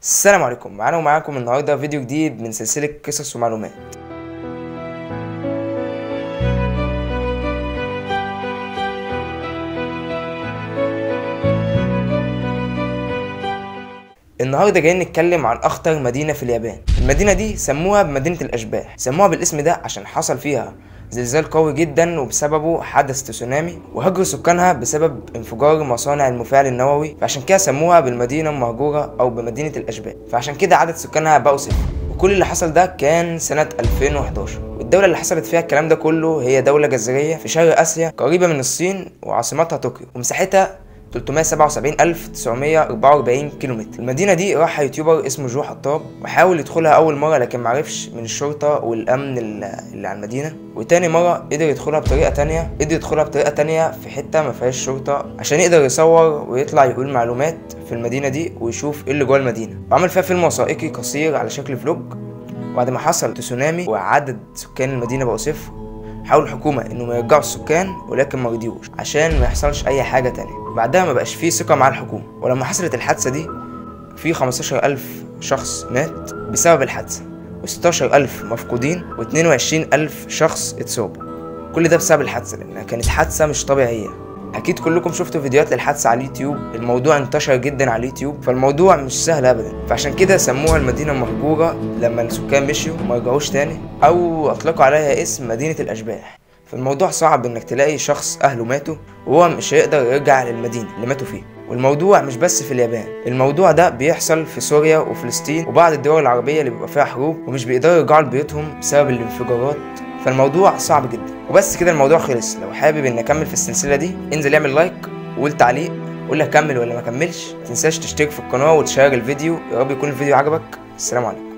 السلام عليكم معانا ومعاكم النهارده فيديو جديد من سلسلة قصص ومعلومات النهارده جايين نتكلم عن اخطر مدينة في اليابان المدينة دي سموها بمدينة الاشباح سموها بالاسم ده عشان حصل فيها زلزال قوي جدا وبسببه حدث تسونامي وهجر سكانها بسبب انفجار مصانع المفاعل النووي فعشان كده سموها بالمدينة المهجورة او بمدينة الاشباح فعشان كده عدد سكانها بقوا صفر وكل اللي حصل ده كان سنة 2011 والدولة اللي حصلت فيها الكلام ده كله هي دولة جزرية في شرق آسيا قريبة من الصين وعاصمتها طوكيو ومساحتها 377944 كيلومتر المدينة دي راح يوتيوبر اسمه جو حطاب وحاول يدخلها أول مرة لكن معرفش من الشرطة والأمن اللي اللي على المدينة وتاني مرة قدر يدخلها بطريقة تانية قدر يدخلها بطريقة تانية في حتة ما فيهاش شرطة عشان يقدر يصور ويطلع يقول معلومات في المدينة دي ويشوف ايه اللي جوه المدينة وعمل فيها فيلم وثائقي قصير على شكل فلوج بعد ما حصل تسونامي وعدد سكان المدينة بقوا صفر حاول الحكومة انهم يرجعوا السكان ولكن ما رضيوش عشان ما يحصلش اي حاجة تانية بعدها ما بقاش فيه ثقة مع الحكومة ولما حصلت الحادثة دي في 15000 شخص مات بسبب الحادثة و16000 مفقودين و22000 شخص اتصابوا كل ده بسبب الحادثة لأنها كانت حادثة مش طبيعية أكيد كلكم شفتوا فيديوهات للحادثة على اليوتيوب الموضوع انتشر جدا على اليوتيوب فالموضوع مش سهل أبدا فعشان كده سموها المدينة المهجورة لما السكان مشيوا وما رجعوش تاني أو أطلقوا عليها اسم مدينة الأشباح فالموضوع صعب انك تلاقي شخص اهله ماتوا وهو مش هيقدر يرجع للمدينة اللي ماتوا فيها والموضوع مش بس في اليابان الموضوع ده بيحصل في سوريا وفلسطين وبعض الدول العربية اللي بيبقى فيها حروب ومش بيقدروا يرجعوا لبيوتهم بسبب الانفجارات فالموضوع صعب جدا وبس كده الموضوع خلص لو حابب ان اكمل في السلسلة دي انزل اعمل لايك وقول تعليق قول لي اكمل ولا ما اكملش متنساش تشترك في القناة وتشير الفيديو يا رب يكون الفيديو عجبك السلام عليكم